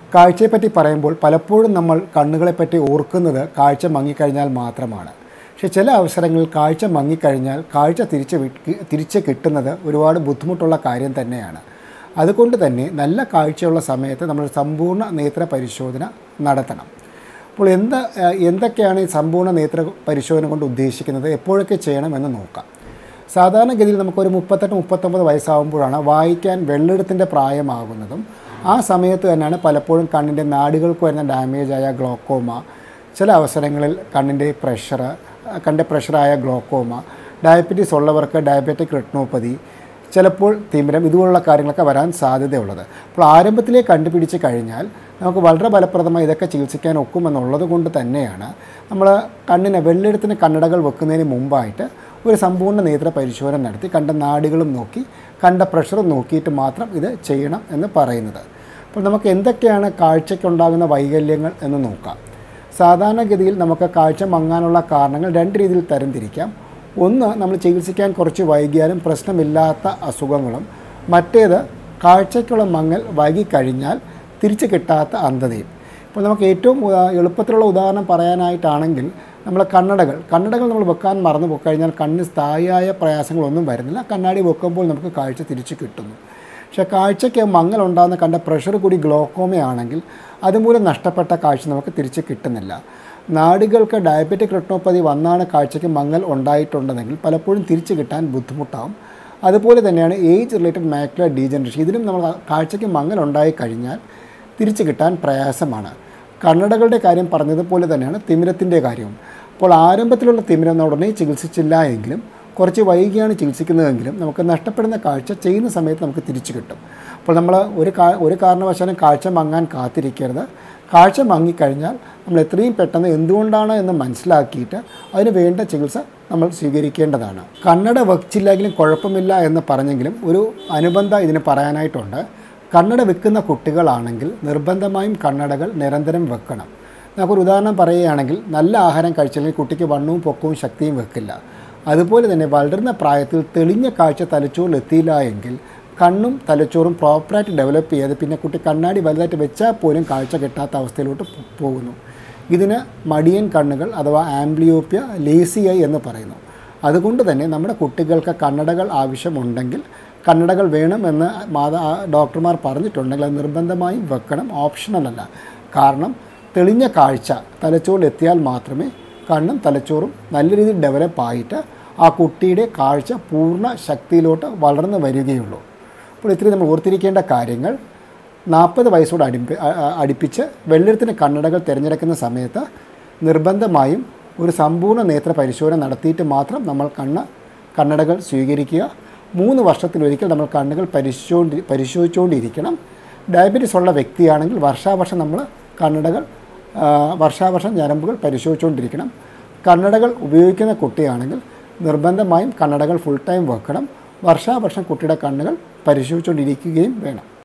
കാഴ്ചയെപ്പറ്റി പറയുമ്പോൾ പലപ്പോഴും നമ്മൾ കണ്ണുകളെപ്പറ്റി ഓർക്കുന്നത് കാഴ്ച മങ്ങിക്കഴിഞ്ഞാൽ മാത്രമാണ് പക്ഷേ ചില അവസരങ്ങളിൽ കാഴ്ച മങ്ങിക്കഴിഞ്ഞാൽ കാഴ്ച തിരിച്ച് വി- തിരിച്ച് കിട്ടുന്നത് ഒരുപാട് ബുദ്ധിമുട്ടുള്ള കാര്യം തന്നെയാണ് അതുകൊണ്ട് തന്നെ നല്ല കാഴ്ചയുള്ള സമയത്ത് നമ്മൾ സമ്പൂർണ്ണ നേത്ര പരിശോധന നടത്തണം അപ്പോൾ എന്ത് ഏഹ്, എന്തൊക്കെയാണ് ഈ സമ്പൂർണ്ണ നേത്ര പരിശോധന കൊണ്ട് ഉദ്ദേശിക്കുന്നത് എപ്പോഴൊക്കെ ചെയ്യണമെന്ന് നോക്കാം സാധാരണഗതിയിൽ നമുക്കൊരു മുപ്പത്തെട്ട് മുപ്പത്തൊമ്പത് വയസ്സാകുമ്പോഴാണ് വായിക്കാൻ വെള്ളെടുത്തിൻ്റെ പ്രായമാകുന്നതും ആ സമയത്ത് തന്നെയാണ് പലപ്പോഴും കണ്ണിൻ്റെ നാടുകൾക്ക് വരുന്ന ഡാമേജായ ഗ്ലോക്കോമ ചില അവസരങ്ങളിൽ കണ്ണിൻ്റെ പ്രഷർ കണ്ണിൻ്റെ പ്രഷറായ ഗ്ലോക്കോമ ഡയബറ്റീസ് ഉള്ളവർക്ക് ഡയബറ്റിക് റെട്ടിനോപ്പതി ചിലപ്പോൾ തിമിരം ഇതുപോലുള്ള കാര്യങ്ങളൊക്കെ വരാൻ സാധ്യതയുള്ളത് അപ്പോൾ ആരംഭത്തിലേ കണ്ടുപിടിച്ച് കഴിഞ്ഞാൽ നമുക്ക് വളരെ ഫലപ്രദമായി ഇതൊക്കെ ചികിത്സിക്കാൻ ഒക്കുമെന്നുള്ളത് കൊണ്ട് തന്നെയാണ് നമ്മൾ കണ്ണിന് വെള്ളെടുത്തിന് കണ്ണടകൾ വെക്കുന്നതിന് മുമ്പായിട്ട് ഒരു സമ്പൂർണ്ണ നേത്ര പരിശോധന നടത്തി കണ്ട നാടുകളും നോക്കി കണ്ട പ്രഷറും നോക്കിയിട്ട് മാത്രം ഇത് ചെയ്യണം എന്ന് പറയുന്നത് അപ്പോൾ നമുക്ക് എന്തൊക്കെയാണ് കാഴ്ചയ്ക്കുണ്ടാകുന്ന വൈകല്യങ്ങൾ എന്ന് നോക്കാം സാധാരണഗതിയിൽ നമുക്ക് കാഴ്ച മങ്ങാനുള്ള കാരണങ്ങൾ രണ്ട് രീതിയിൽ തരംതിരിക്കാം ഒന്ന് നമ്മൾ ചികിത്സിക്കാൻ കുറച്ച് വൈകിയാലും പ്രശ്നമില്ലാത്ത അസുഖങ്ങളും മറ്റേത് കാഴ്ചയ്ക്കുള്ള മങ്ങൽ വൈകിക്കഴിഞ്ഞാൽ തിരിച്ചു കിട്ടാത്ത അന്ധതയും ഇപ്പോൾ നമുക്ക് ഏറ്റവും ഉദാ- എളുപ്പത്തിലുള്ള ഉദാഹരണം പറയാനായിട്ടാണെങ്കിൽ നമ്മൾ കണ്ണടകൾ കണ്ണടകൾ നമ്മൾ വെക്കാൻ മറന്നു പോയി കഴിഞ്ഞാൽ കണ്ണിന് സ്ഥായിയായ പ്രയാസങ്ങളൊന്നും വരുന്നില്ല കണ്ണാടി വെക്കുമ്പോൾ നമുക്ക് കാഴ്ച തിരിച്ചു കിട്ടുന്നു പക്ഷേ കാഴ്ചയ്ക്ക് മങ്ങലുണ്ടാകുന്ന കണ്ട പ്രഷർ കൂടി ഗ്ലോക്കോമയാണെങ്കിൽ അതുമൂലം നഷ്ടപ്പെട്ട കാഴ്ച നമുക്ക് തിരിച്ച് കിട്ടുന്നില്ല നാടുകൾക്ക് ഡയബറ്റിക് റെട്ടിനോപ്പതി വന്നാണ് കാഴ്ചയ്ക്ക് മങ്ങൽ ഉണ്ടായിട്ടുണ്ടെങ്കിൽ പലപ്പോഴും തിരിച്ചു കിട്ടാൻ ബുദ്ധിമുട്ടാവും അതുപോലെ തന്നെയാണ് ഏജ് റിലേറ്റഡ് മാക്യുലർ ഡീജനറേഷൻ ഇതിനും നമ്മൾ കാഴ്ചയ്ക്ക് മങ്ങൽ ഉണ്ടായി കഴിഞ്ഞാൽ തിരിച്ചു കിട്ടാൻ പ്രയാസമാണ് കണ്ണടകളുടെ കാര്യം പറഞ്ഞതുപോലെ തന്നെയാണ് തിമിരത്തിൻ്റെ കാര്യവും അപ്പോൾ ആരംഭത്തിലുള്ള തിമിരം നമ്മൾ ഉടനെ ചികിത്സിച്ചില്ല എങ്കിലും കുറച്ച് വൈകിയാണ് ചികിത്സിക്കുന്നതെങ്കിലും നമുക്ക് നഷ്ടപ്പെടുന്ന കാഴ്ച ചെയ്യുന്ന സമയത്ത് നമുക്ക് തിരിച്ചു കിട്ടും അപ്പോൾ നമ്മൾ ഒരു കാ ഒരു കാരണവശാലും കാഴ്ച മങ്ങാൻ കാത്തിരിക്കരുത് കാഴ്ച മങ്ങിക്കഴിഞ്ഞാൽ നമ്മൾ എത്രയും പെട്ടെന്ന് എന്തുകൊണ്ടാണ് എന്ന് മനസ്സിലാക്കിയിട്ട് അതിന് വേണ്ട ചികിത്സ നമ്മൾ സ്വീകരിക്കേണ്ടതാണ് കണ്ണട വച്ചില്ലെങ്കിലും കുഴപ്പമില്ല എന്ന് പറഞ്ഞെങ്കിലും ഒരു അനുബന്ധ ഇതിന് പറയാനായിട്ടുണ്ട് കണ്ണട വെക്കുന്ന കുട്ടികളാണെങ്കിൽ നിർബന്ധമായും കണ്ണടകൾ നിരന്തരം വെക്കണം നമുക്കൊരു ഉദാഹരണം പറയുകയാണെങ്കിൽ നല്ല ആഹാരം കഴിച്ചില്ലെങ്കിൽ കുട്ടിക്ക് വണ്ണവും പൊക്കവും ശക്തിയും വെക്കില്ല അതുപോലെ തന്നെ വളരുന്ന പ്രായത്തിൽ തെളിഞ്ഞ കാഴ്ച തലച്ചോറിൽ എത്തിയില്ല എങ്കിൽ കണ്ണും തലച്ചോറും പ്രോപ്പറായിട്ട് ഡെവലപ്പ് ചെയ്ത് പിന്നെ കുട്ടി കണ്ണാടി വലുതായിട്ട് വെച്ചാൽ പോലും കാഴ്ച കിട്ടാത്ത അവസ്ഥയിലോട്ട് പോ- പോകുന്നു ഇതിന് മടിയൻ കണ്ണുകൾ അഥവാ ആംബ്ലിയോപ്യ ലേസി ഐ എന്ന് പറയുന്നു അതുകൊണ്ട് തന്നെ നമ്മുടെ കുട്ടികൾക്ക് കണ്ണടകൾ ആവശ്യമുണ്ടെങ്കിൽ കണ്ണടകൾ വേണമെന്ന് മാതാ ഡോക്ടർമാർ പറഞ്ഞിട്ടുണ്ടെങ്കിൽ അത് നിർബന്ധമായും വെക്കണം ഓപ്ഷണലല്ല കാരണം തെളിഞ്ഞ കാഴ്ച തലച്ചോറിൽ എത്തിയാൽ മാത്രമേ കണ്ണും തലച്ചോറും നല്ല രീതിയിൽ ഡെവലപ്പ് ആയിട്ട് ആ കുട്ടിയുടെ കാഴ്ച പൂർണ്ണ ശക്തിയിലോട്ട് വളർന്നു വരികയുള്ളൂ അപ്പോൾ ഇത്രയും നമ്മൾ ഓർത്തിരിക്കേണ്ട കാര്യങ്ങൾ നാൽപ്പത് വയസ്സോട് അടുപ്പി അ- അ- അടുപ്പിച്ച് വെള്ളെഴുത്തിന് കണ്ണടകൾ തിരഞ്ഞെടുക്കുന്ന സമയത്ത് നിർബന്ധമായും ഒരു സമ്പൂർണ്ണ നേത്ര പരിശോധന നടത്തിയിട്ട് മാത്രം നമ്മൾ കണ്ണ് കണ്ണടകൾ സ്വീകരിക്കുക മൂന്ന് വർഷത്തിലൊരിക്കൽ നമ്മൾ കണ്ണുകൾ പരിശോധി പരിശോധിച്ചുകൊണ്ടിരിക്കണം ഡയബറ്റീസ് ഉള്ള വ്യക്തിയാണെങ്കിൽ വർഷാവർഷം നമ്മൾ കണ്ണടകൾ ആ, വർഷാവർഷം ഞരമ്പുകൾ പരിശോധിച്ചുകൊണ്ടിരിക്കണം കണ്ണടകൾ ഉപയോഗിക്കുന്ന കുട്ടിയാണെങ്കിൽ നിർബന്ധമായും കണ്ണടകൾ ഫുൾ ടൈം വെക്കണം വർഷാവർഷം കുട്ടിയുടെ കണ്ണുകൾ പരിശോധിച്ചുകൊണ്ടിരിക്കുകയും വേണം